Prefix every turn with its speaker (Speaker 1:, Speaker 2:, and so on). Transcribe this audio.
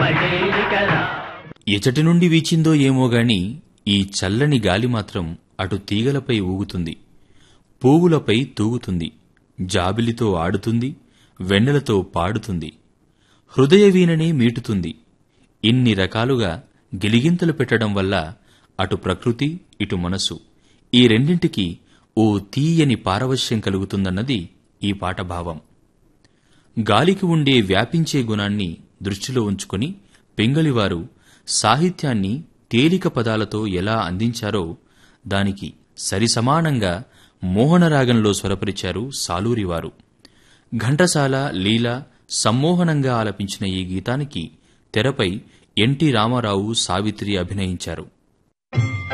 Speaker 1: పడేరికరా
Speaker 2: ఎచటి నుండి వీచిందో ఏమో గాని ఈ చల్లని గాలి మాత్రం అటు తీగలపై ఊగుతుంది పువ్వులపై తూగుతుంది జాబిలితో ఆడుతుంది వెన్నెలతో పాడుతుంది హృదయ వీణనే మీటుతుంది ఇన్ని రకాలుగా గిలిగింతలు పెట్టడం వల్ల అటు ప్రకృతి ఇటు మనసు ఈ రెండింటికి ఓ తీయని పారవశ్యం కలుగుతుందన్నది ఈ పాట భావం గాలికి ఉండే వ్యాపించే గుణాన్ని దృష్టిలో ఉంచుకొని పింగళివారు సాహిత్యాన్ని తేలిక పదాలతో ఎలా అందించారో దానికి సరిసమానంగా మోహనరాగంలో స్వరపరిచారు సాలూరివారు ఘంటసాల లీల సమ్మోహనంగా ఆలపించిన ఈ గీతానికి తెరపై ఎన్టీ రామారావు సావిత్రి అభినయించారు